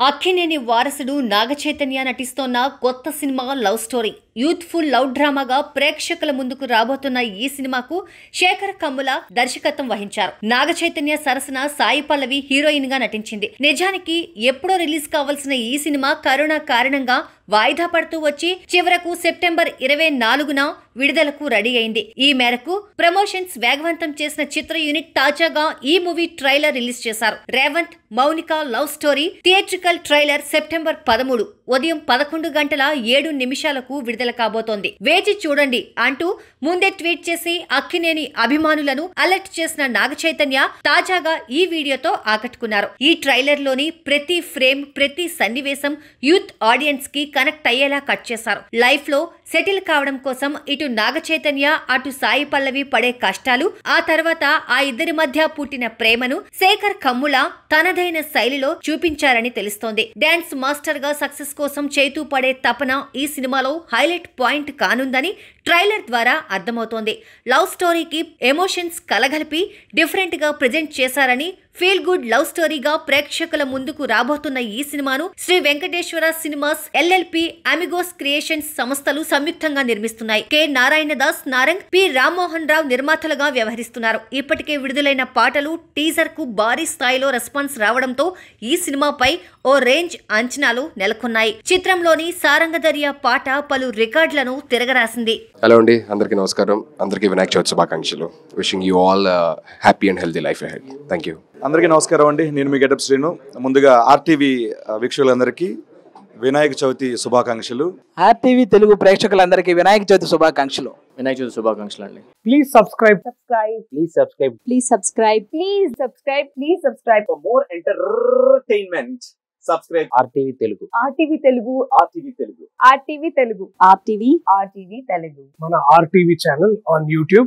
అక్కినేని వారసుడు నాగచైతన్య నటిస్తోన్న కొత్త cinema love story youthful love డ్రామాగా ప్రేక్షకుల ముందుకు రాబోతున్న ఈ సినిమాకు శేఖర్ కమ్ముల దర్శకత్వం వహించారు నాగచైతన్య సరసన సాయి పల్లవి హీరోయిన్ గా నటించింది నిజానికి ఎప్పుడో రిలీజ్ కావాల్సిన ఈ సినిమా కరోనా కారణంగా వాయిదా పడుతూ వచ్చి చివరకు సెప్టెంబర్ ఇరవై నాలుగున విడుదలకు రెడీ అయింది ఈ మేరకు ప్రమోషన్స్ వేగవంతం చేసిన చిత్ర యూనిట్ తాజాగా ఈ మూవీ ట్రైలర్ రిలీజ్ చేశారు Revanth Mounika love story theatrical trailer September పదమూడు ఉదయం పదకొండు గంటల ఏడు నిమిషాలకు విడుదల కాబోతోంది వేచి చూడండి అంటూ ముందే ట్వీట్ చేసి అక్కినేని అభిమానులను అలర్ట్ చేసిన నాగచైతన్య తాజాగా ఈ వీడియోతో ఆకట్టుకున్నారు ఈ ట్రైలర్ లోని ప్రతి ఫ్రేమ్ ప్రతి సన్నివేశం యూత్ ఆడియన్స్ కి కనెక్ట్ అయ్యేలా కట్ చేశారు లైఫ్ లో సెటిల్ కావడం కోసం ఇటు నాగచైతన్య అటు సాయి పల్లవి పడే కష్టాలు ఆ తర్వాత ఆ ఇద్దరి మధ్య పుట్టిన ప్రేమను శేఖర్ కమ్ముల తనదైన శైలిలో చూపించారని తెలుస్తోంది డాన్స్ మాస్టర్ గా సక్సెస్ కోసం చేతూ పడే తపన ఈ సినిమాలో హైలైట్ పాయింట్ కానుందని ట్రైలర్ ద్వారా అర్థమవుతోంది లవ్ స్టోరీకి ఎమోషన్స్ కలగలిపి డిఫరెంట్ గా ప్రజెంట్ చేశారని ఫీల్ గుడ్ లవ్ స్టోరీగా ప్రేక్షకుల ముందుకు రాబోతున్న ఈ సినిమాను Shri Venkateswara cinemas LLP Amigos creations సంస్థలు సంయుక్తంగా నిర్మిస్తున్నాయి కె నారాయణ దాస్ నారంగ్ పి రామ్మోహన్ రావు నిర్మాతలుగా వ్యవహరిస్తున్నారు ఇప్పటికే విడుదలైన పాటలు టీజర్ కు భారీ స్థాయిలో రెస్పాన్స్ రావడంతో ఈ సినిమాపై ఓ రేంజ్ అంచనాలు నెలకొన్నాయి చిత్రంలోని సారంగదర్య పాట పలు రికార్డులను తిరగరాసింది హలో అండి అందరికీ నమస్కారం అందరికీ వినాయక చవితి శుభాకాంక్షలు wishing you all happy and healthy life ahead thank you అందరికీ నమస్కారం అండి నేను మీ గెటప్ శ్రీను ముందుగా ఆర్టీవీ వీక్షకులందరికీ వినాయక చవితి శుభాకాంక్షలు ఆర్టీవీ తెలుగు ప్రేక్షకులందరికీ వినాయక చవితి శుభాకాంక్షలు వినాయక చవితి శుభాకాంక్షలు అండి Please subscribe. subscribe please subscribe please subscribe please subscribe please subscribe for more entertainment subscribe RTV Telugu RTV Telugu RTV Telugu RTV Telugu RTV RTV Telugu మన RTV channel on YouTube.